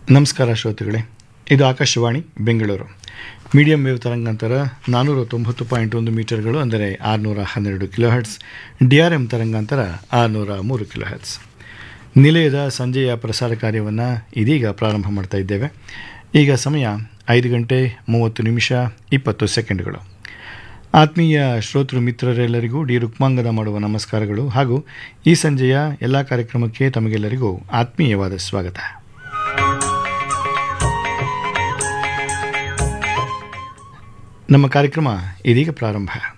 ನಮಸ್ಕಾರ ಶ್ರೋತೃಗಳೇ ಇದು ಆಕಾಶವಾಣಿ ಬೆಂಗಳೂರು ಮೀಡಿಯಂ ವೇವ್ ತರಂಗಾಂತರ ನಾನ್ನೂರ ತೊಂಬತ್ತು ಪಾಯಿಂಟ್ ಒಂದು ಮೀಟರ್ಗಳು ಅಂದರೆ ಆರುನೂರ ಹನ್ನೆರಡು kilohertz D R M ತರಂಗಾಂತರ ಆರುನೂರ ಮೂರು ಕಿಲೋ ಹರ್ಟ್ಸ್ ನಿಲಯದ ಸಂಜೆಯ ಪ್ರಸಾರ ಕಾರ್ಯವನ್ನು ಇದೀಗ ಪ್ರಾರಂಭ ಮಾಡ್ತಾ ಇದ್ದೇವೆ ಈಗ ಸಮಯ ಐದು ಗಂಟೆ ಮೂವತ್ತು ನಿಮಿಷ ಇಪ್ಪತ್ತು ಸೆಕೆಂಡ್ಗಳು ಆತ್ಮೀಯ ಶ್ರೋತೃ ಮಿತ್ರರೆಲ್ಲರಿಗೂ ಡಿ ರುಕ್ಮಾಂಗದ ಮಾಡುವ ನಮಸ್ಕಾರಗಳು ಹಾಗೂ ಈ ಸಂಜೆಯ ಎಲ್ಲ ಕಾರ್ಯಕ್ರಮಕ್ಕೆ ತಮಗೆಲ್ಲರಿಗೂ ಆತ್ಮೀಯವಾದ ಸ್ವಾಗತ ನಮ್ಮ ಕಾರ್ಯಕ್ರಮ ಇದೀಗ ಪ್ರಾರಂಭ